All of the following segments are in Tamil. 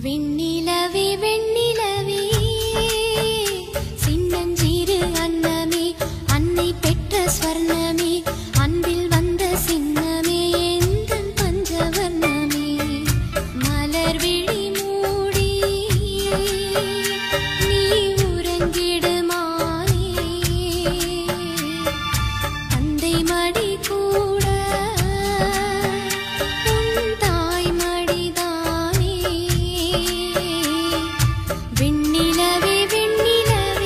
வெண்ணிலவே வெண்ணிலவே சின்னஞ்சிறு அன்னமே அன்னை பெற்ற ஸ்வர்ணமே அன்பில் வந்த சின்னமே எந்தன் பஞ்சவர்ணமே மலர் விழி மூடி நீ உறங்கிடுமானே தந்தை மடி கூட உன் தாய் மடிதானே வெண்ணிலவே வெண்ணிலவே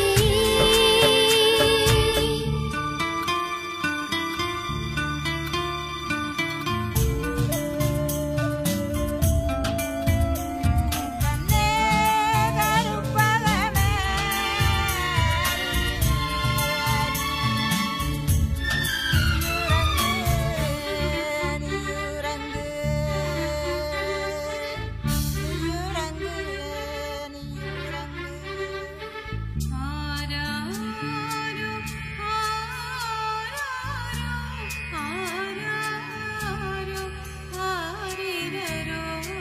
கண்ணே கருப்பகமே நீயுறங்கு நீயுறங்கு நீயுறங்கு ஆராரோ ஆராரோ ஆராரோ ஆரிரரோ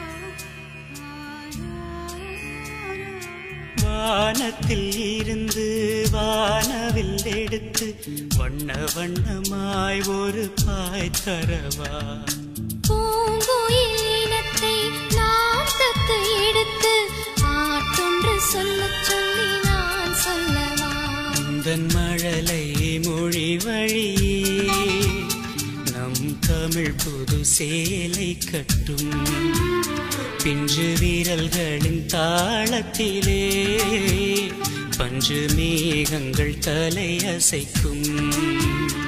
வானத்தில் இருந்து வானவில் எடுத்து வண்ண வண்ணமாய் ஒரு பாய் தரவா பூங்குயில் இனத்தை நான் தத்து எடுத்து ஆட்டொன்று சொல்லச் சொல்லி நான் சொல்லவா உந்தன் மழலை மொழி வழியே நம் தமிழ் புது சேலை கட்டும் பிஞ்சு வீரல்களின் தாளத்திலே பஞ்சு மேகங்கள் தலை அசைக்கும்